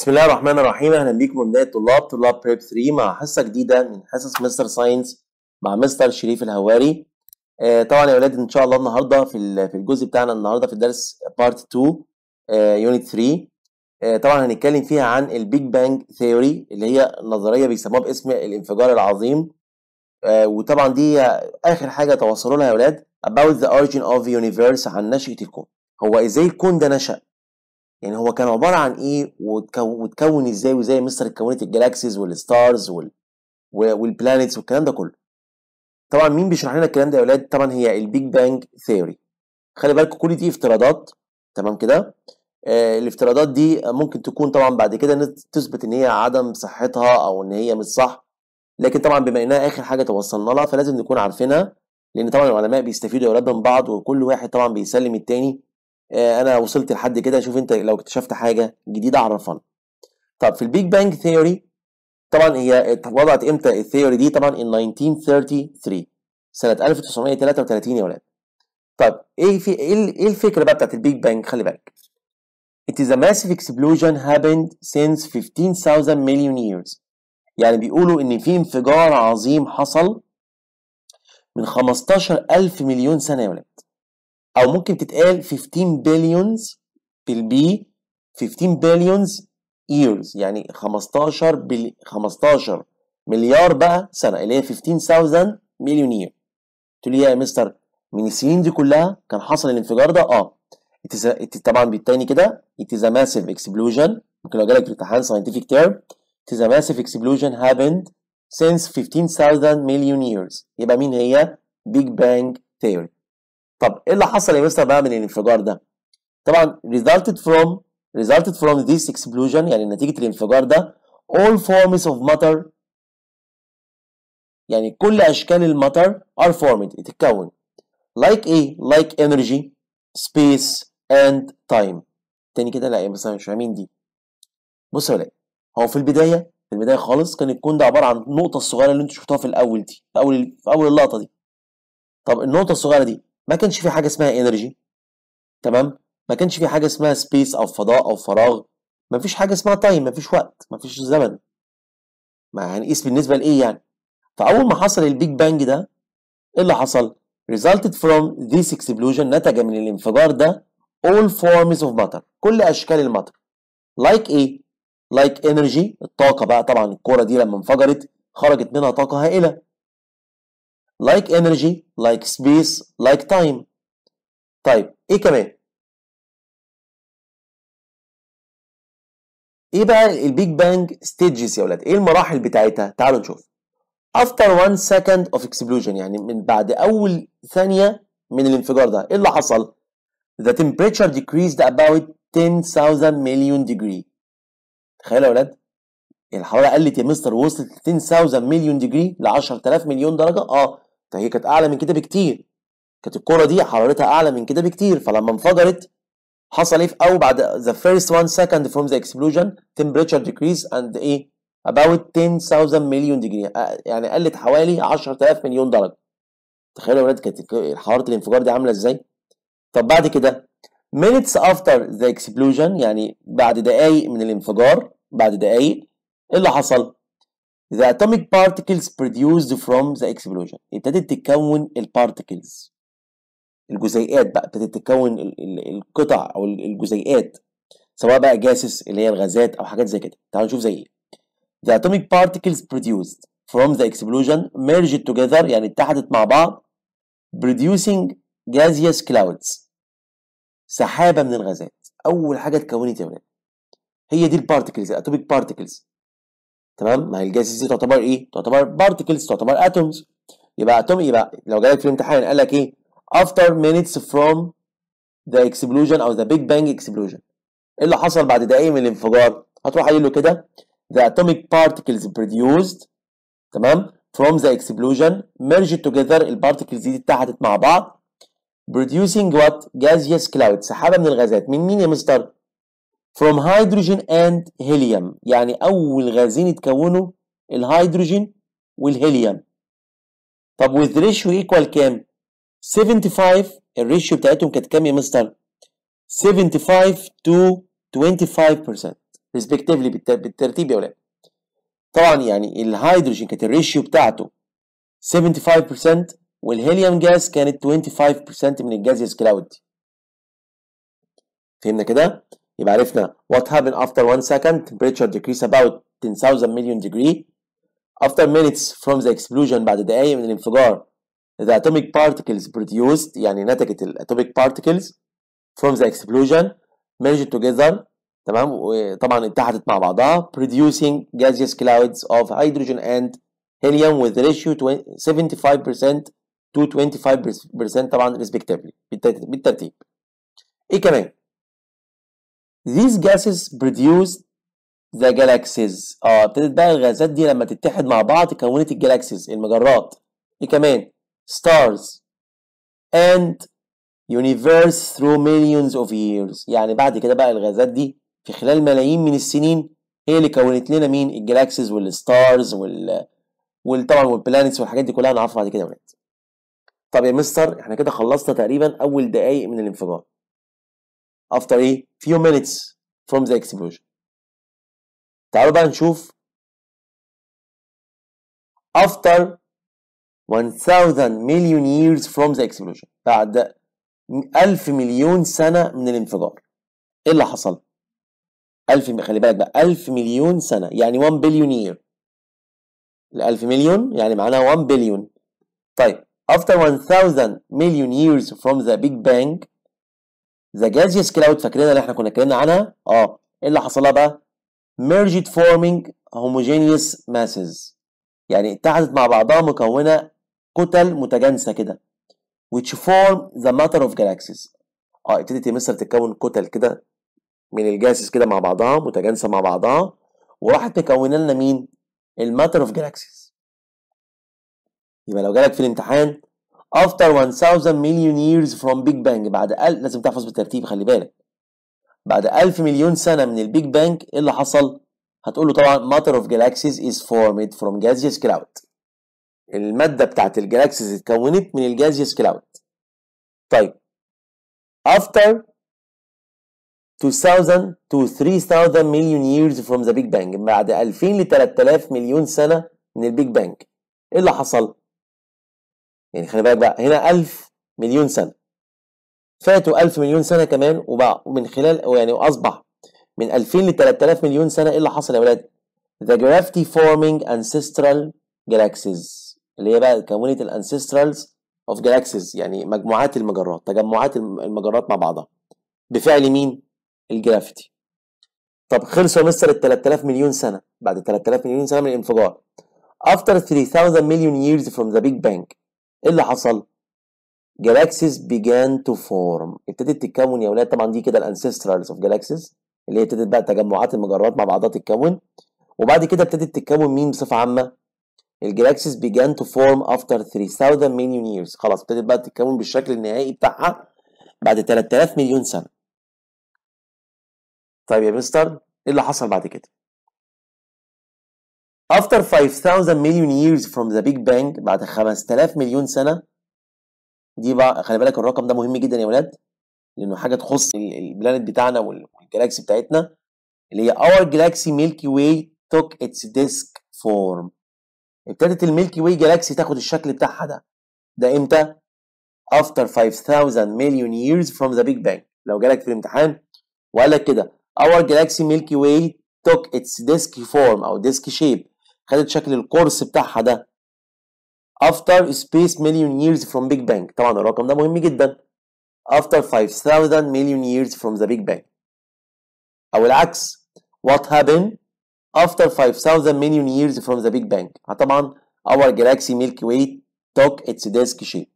بسم الله الرحمن الرحيم اهلا بيكم ابناء الطلاب طلاب بريب 3 مع حصه جديده من حصص مستر ساينس مع مستر شريف الهواري آه طبعا يا ولاد ان شاء الله النهارده في ال- في الجزء بتاعنا النهارده في الدرس بارت 2 يونت 3 آه طبعا هنتكلم فيها عن البيج بانج ثيوري اللي هي نظريه بيسموها باسم الانفجار العظيم آه وطبعا دي اخر حاجه توصلوا لها يا ولاد about the origin of the universe عن نشأة الكون هو ازاي الكون ده نشأ يعني هو كان عبارة عن ايه وتكون, وتكون ازاي وازاي مستر اتكونت الجالاكسيز والستارز وال والبلانيتس والكلام ده كله طبعا مين بيشرح لنا الكلام ده يا ولاد طبعا هي البيج بانج ثيوري خلي بالكم كل دي افتراضات تمام كده آه الافتراضات دي ممكن تكون طبعا بعد كده نت- تثبت ان هي عدم صحتها او ان هي مش صح لكن طبعا بما انها اخر حاجه توصلنا لها فلازم نكون عارفينها لان طبعا العلماء بيستفيدوا يا ولاد من بعض وكل واحد طبعا بيسلم التاني آه، انا وصلت لحد كده شوف انت لو اكتشفت حاجه جديده عرفنا طب في البيج بانج ثيوري طبعا هي اتوضعت امتى الثيوري دي طبعا in 1933 سنه 1933 يا ولاد طب ايه في ايه ال- إيه الفكره بقى بتاعت البيج بانج خلي بالك It is a massive explosion happened since 15,000 million years يعني بيقولوا ان في انفجار عظيم حصل من 15,000 مليون سنه يا ولاد او ممكن تتقال 15 billions بالبي 15 billions years يعني 15 بل... 15 مليار بقى سنه اللي هي 15,000 مليون year تقول لي يا مستر من السنين دي كلها كان حصل الانفجار ده اه it is a... it is طبعا بالتاني كده it is a massive explosion ممكن لو جالك في الامتحان scientific term it is a massive explosion happened since 15,000 million years يبقى مين هي Big Bang Theory طب ايه اللي حصل يا مستر بقى من الانفجار ده طبعا resulted from resulted from this explosion يعني نتيجة الانفجار ده all forms of matter يعني كل اشكال المطر are formed تتكون like ايه like energy space and time تاني كده لا يا مستر مش فاهمين دي بص يا ولاد هو في البداية في البداية خالص كان الكون ده عبارة عن النقطة الصغيرة اللي انتوا شفتوها في الأول دي في أول في أول اللقطة دي طب النقطة الصغيرة دي ما كانش في حاجة اسمها انرجي تمام ما كانش في حاجة اسمها سبيس أو فضاء أو فراغ ما فيش حاجة اسمها تايم ما فيش وقت ما فيش زمن ما هنقيس بالنسبة لإيه يعني فأول ما حصل البيج بانج ده إيه اللي حصل resulted from this explosion نتج من الانفجار ده all forms of matter كل أشكال المطر like إيه like energy الطاقة بقى طبعا الكورة دي لما انفجرت خرجت منها طاقة هائلة like energy like space like time طيب ايه كمان ايه بقى البيج بانج ستيجز يا ولاد ايه المراحل بتاعتها تعالوا نشوف after one second of explosion يعني من بعد اول ثانية من الانفجار ده ايه اللي حصل the temperature decreased about 10,000 million degree تخيلوا يا ولاد الحرارة قلت يا مستر وصلت 10,000 مليون ديجري ل 10,000 مليون درجة اه ده هي كانت اعلى من كده بكتير كانت الكرة دي حرارتها اعلى من كده بكتير فلما انفجرت حصل ايه في او بعد the first one second from the explosion temperature decrease and ايه about 10,000 مليون ديجري آه، يعني قلت حوالي 10,000 مليون درجة تخيلوا يا ولاد كانت حرارة الانفجار دي عاملة ازاي طب بعد كده minutes after the explosion يعني بعد دقايق من الانفجار بعد دقايق ايه اللي حصل the atomic particles produced from the explosion ابتدت تتكون البارتكلز الجزيئات بقى ابتدت تتكون ال- ال- القطع او ال- الجزيئات سواء بقى جاسس اللي هي الغازات او حاجات زي كده تعالوا نشوف زي ايه the atomic particles produced from the explosion merged together يعني اتحدت مع بعض producing gaseous clouds سحابة من الغازات أول حاجة اتكونت يا ولاد هي دي البارتكلز الاتوميك بارتكلز تمام ما هي الجاسس دي تعتبر ايه تعتبر بارتكلز تعتبر اتومز يبقى اتوم يبقى لو جالك في الامتحان قال لك ايه after minutes from the explosion او the big bang explosion ايه اللي حصل بعد دقايق من الانفجار هتروح قايل له كده the atomic particles produced تمام from the explosion merged together البارتكلز دي اتحدت مع بعض producing what gaseous cloud سحابة من الغازات من مين يا مستر from hydrogen and helium يعني أول غازين اتكونوا الهيدروجين والهيليوم طب with ratio equal كام؟ 75 الريشيو بتاعتهم كانت كام يا مستر؟ 75 to 25% respectively بالترتيب يا ولاد طبعا يعني الهيدروجين كانت الريشيو بتاعته 75% والهيليوم جاز كانت 25% من الجازيوس كلاود فهمنا كده يبقى عرفنا what happened after one second temperature decrease about 10,000 million degree after minutes from the explosion بعد دقايق من الانفجار the atomic particles produced يعني نتجت الatomic particles from the explosion merged together تمام وطبعا اتحدت مع بعضها producing gaseous clouds of hydrogen and helium with ratio 75% to 25% طبعا respectively بالترتيب ايه كمان these gases produce the galaxies اه ابتدت بقى الغازات دي لما تتحد مع بعض كونت الجالاكسيز المجرات ايه كمان stars and universe through millions of years يعني بعد كده بقى الغازات دي في خلال ملايين من السنين هي اللي كونت لنا مين الجالاكسيز والستارز وال وطبعا والبلانيتس والحاجات دي كلها هنعرفها بعد كده يا ولاد طب يا مستر احنا كده خلصنا تقريبا اول دقايق من الانفجار after ايه few minutes from the explosion تعالوا بقى نشوف after 1000 million years from the explosion بعد 1000 مليون سنة من الانفجار ايه اللي حصل 1000 خلي بالك بقى 1000 مليون سنة يعني 1 بليون year ال 1000 مليون يعني معناها 1 بليون طيب after 1000 million years from the big bang the gaseous cloud فاكرين اللي احنا كنا اتكلمنا عنها اه ايه اللي حصل لها بقى merged forming homogeneous masses يعني اتحدت مع بعضها مكونه كتل متجانسه كده which form the matter of galaxies اه ابتدت يا مستر تتكون كتل كده من الجاسس كده مع بعضها متجانسه مع بعضها وراحت مكونه لنا مين الماتر اوف جالاكسيز يبقى لو جالك في الامتحان after 1000 million years from big bang بعد ال... لازم تحفظ بالترتيب خلي بالك بعد 1000 مليون سنه من البيج بانج ايه اللي حصل هتقول له طبعا matter of galaxies is formed from gaseous cloud الماده بتاعت الجالاكسيز اتكونت من الجازيوس كلاود طيب after 2000 to 3000 million years from the big bang بعد 2000 ل 3000 مليون سنه من البيج بانج ايه اللي حصل يعني خلي بالك بقى هنا 1000 مليون سنه فاتوا 1000 مليون سنه كمان وبقى ومن خلال يعني واصبح من 2000 ل 3000 مليون سنه ايه اللي حصل يا ولاد the gravity forming ancestral galaxies اللي هي بقى كونت الانسسترالز اوف جالاكسيز يعني مجموعات المجرات تجمعات المجرات مع بعضها بفعل مين الجرافيتي طب خلصوا يا مستر ال 3000 مليون سنه بعد 3000 مليون سنه من الانفجار after 3000 million years from the big bang ايه اللي حصل galaxies began to form ابتدت تتكون يا ولاد طبعا دي كده الانسسترالز اوف جالاكسيز اللي هي ابتدت بقى تجمعات المجرات مع بعضها تتكون وبعد كده ابتدت تتكون مين بصفه عامه الجلاكسيز began to form after 3000 million years خلاص ابتدت بقى تتكون بالشكل النهائي بتاعها بعد 3000 مليون سنة طيب يا مستر ايه اللي حصل بعد كده after 5000 million years from the big bang بعد 5000 مليون سنة دي بقى خلي بالك الرقم ده مهم جدا يا ولاد لانه حاجة تخص البلانت بتاعنا والجلاكسي بتاعتنا اللي هي our galaxy Milky Way took its disk form ابتدت الميلكي واي جالاكسي تاخد الشكل بتاعها ده ده امتى after 5000 million years from the big bang لو جالك في الامتحان وقال لك كده our galaxy milky way took its disk form او disk shape خدت شكل القرص بتاعها ده after space million years from big bang طبعا الرقم ده مهم جدا after 5000 million years from the big bang او العكس what happened after 5000 million years from the Big Bang طبعا our galaxy Milky Way took its disk shape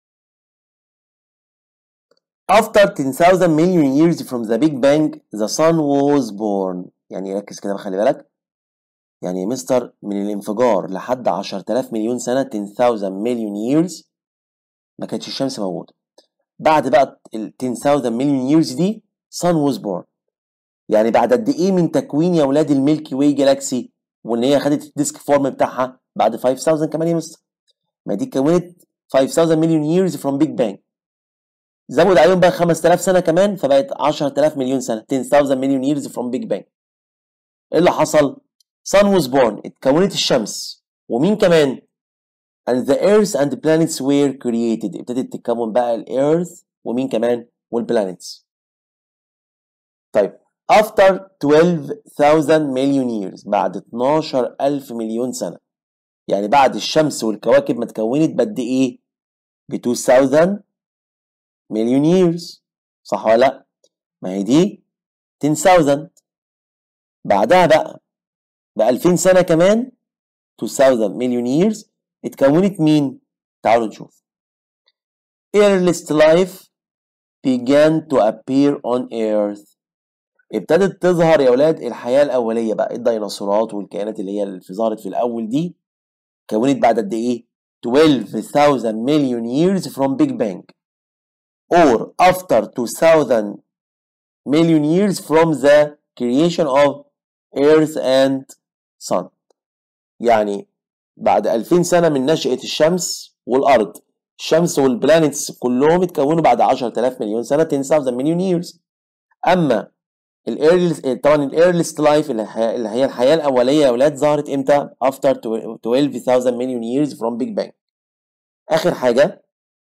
after 10,000 million years from the Big Bang the sun was born يعني ركز كده خلي بالك يعني مستر من الانفجار لحد 10000 مليون سنة 10,000 مليون years ما كانتش الشمس موجودة بعد بقى ال 10,000 مليون years دي sun was born يعني بعد قد ايه من تكوين يا ولاد الميلكي واي جالاكسي وان هي خدت الديسك فورم بتاعها بعد 5000 كمان يا مستر ما دي اتكونت 5000 مليون ييرز فروم بيج بانج زود عليهم بقى 5000 سنه كمان فبقت 10000 مليون سنه 10000 مليون ييرز فروم بيج بانج ايه اللي حصل sun was born اتكونت الشمس ومين كمان and the earth and the planets were created ابتدت تتكون بقى الارث ومين كمان والبلانيتس طيب after 12,000 million years بعد 12,000 مليون سنة يعني بعد الشمس والكواكب ما اتكونت بقد ايه ب 2000 مليون years صح ولا لا ما هي دي 10000 بعدها بقى ب 2000 سنة كمان 2000 مليون years اتكونت مين تعالوا نشوف earliest life began to appear on earth ابتدت تظهر يا اولاد الحياه الاوليه بقى الديناصورات والكائنات اللي هي اللي ظهرت في الاول دي كونت بعد قد ايه 12,000 million years from Big Bang or after 2000 million years from the creation of Earth and Sun يعني بعد 2000 سنة من نشأة الشمس والأرض الشمس والبلانيتس كلهم اتكونوا بعد 10000 مليون سنة 10000 مليون years أما الايرليست طبعا الايرليست لايف اللي هي الحياه الاوليه يا اولاد ظهرت امتى after 12000 million years from big bang اخر حاجه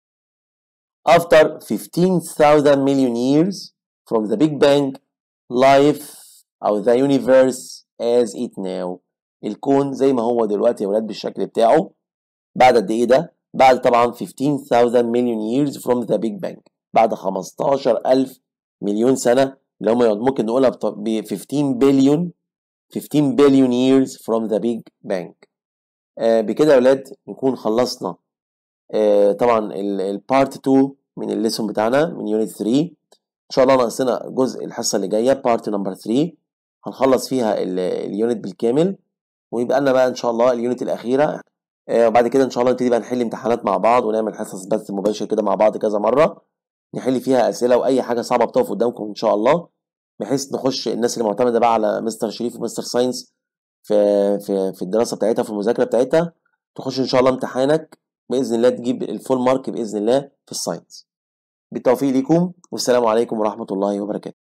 after 15000 million years from the big bang life او the universe as it now الكون زي ما هو دلوقتي يا اولاد بالشكل بتاعه بعد قد ايه ده بعد طبعا 15000 million years from the big bang بعد 15000 مليون سنه اللي هم ممكن نقولها ب 15 بليون 15 بليون years from the big bang آه بكده يا ولاد نكون خلصنا آه طبعا البارت 2 من الليسون بتاعنا من يونت 3 ان شاء الله ناقصنا جزء الحصه اللي جايه بارت نمبر 3 هنخلص فيها اليونت بالكامل ويبقى لنا بقى ان شاء الله اليونت الاخيره آه وبعد كده ان شاء الله نبتدي بقى نحل امتحانات مع بعض ونعمل حصص بث مباشر كده مع بعض كذا مره نحل فيها اسئله واي حاجه صعبه بتقف قدامكم ان شاء الله بحيث نخش الناس اللي معتمده بقى على مستر شريف ومستر ساينس في في في الدراسه بتاعتها في المذاكره بتاعتها تخش ان شاء الله امتحانك باذن الله تجيب الفول مارك باذن الله في الساينس بالتوفيق ليكم والسلام عليكم ورحمه الله وبركاته